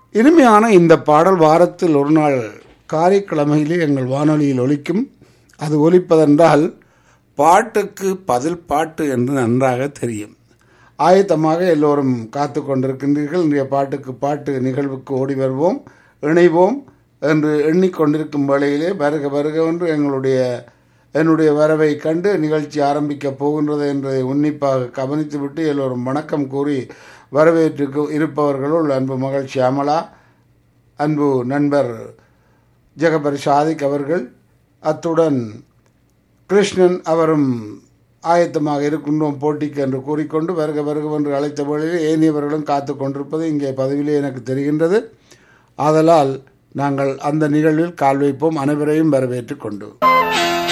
இனிமையான இந்த பாடல் வாரத்தில் ஒரு நாள் காரைக்கிழமையிலே எங்கள் வானொலியில் ஒலிக்கும் அது ஒலிப்பதென்றால் பாட்டுக்கு பதில் பாட்டு என்று நன்றாக தெரியும் ஆயத்தமாக எல்லோரும் காத்து கொண்டிருக்கின்றீர்கள் இன்றைய பாட்டுக்கு பாட்டு நிகழ்வுக்கு ஓடி வருவோம் இணைவோம் என்று எண்ணிக்கொண்டிருக்கும் வேளையிலே வருக வருக என்று எங்களுடைய என்னுடைய வரவை கண்டு நிகழ்ச்சி ஆரம்பிக்கப் போகின்றது என்பதை உன்னிப்பாக கவனித்துவிட்டு எல்லோரும் வணக்கம் கூறி வரவேற்று இருப்பவர்களுள் அன்பு மகள் ஷியாமலா அன்பு நண்பர் ஜெகபர் ஷாதிக் அவர்கள் அத்துடன் கிருஷ்ணன் அவரும் ஆயத்தமாக இருக்கின்றோம் போட்டிக்கு என்று கூறிக்கொண்டு வருக வருக என்று அழைத்த வேளையில் ஏனியவர்களும் காத்து கொண்டிருப்பது இங்கே பதவியிலே எனக்கு தெரிகின்றது ஆதலால் நாங்கள் அந்த நிகழ்வில் கால் வைப்போம் அனைவரையும் வரவேற்றுக் கொண்டு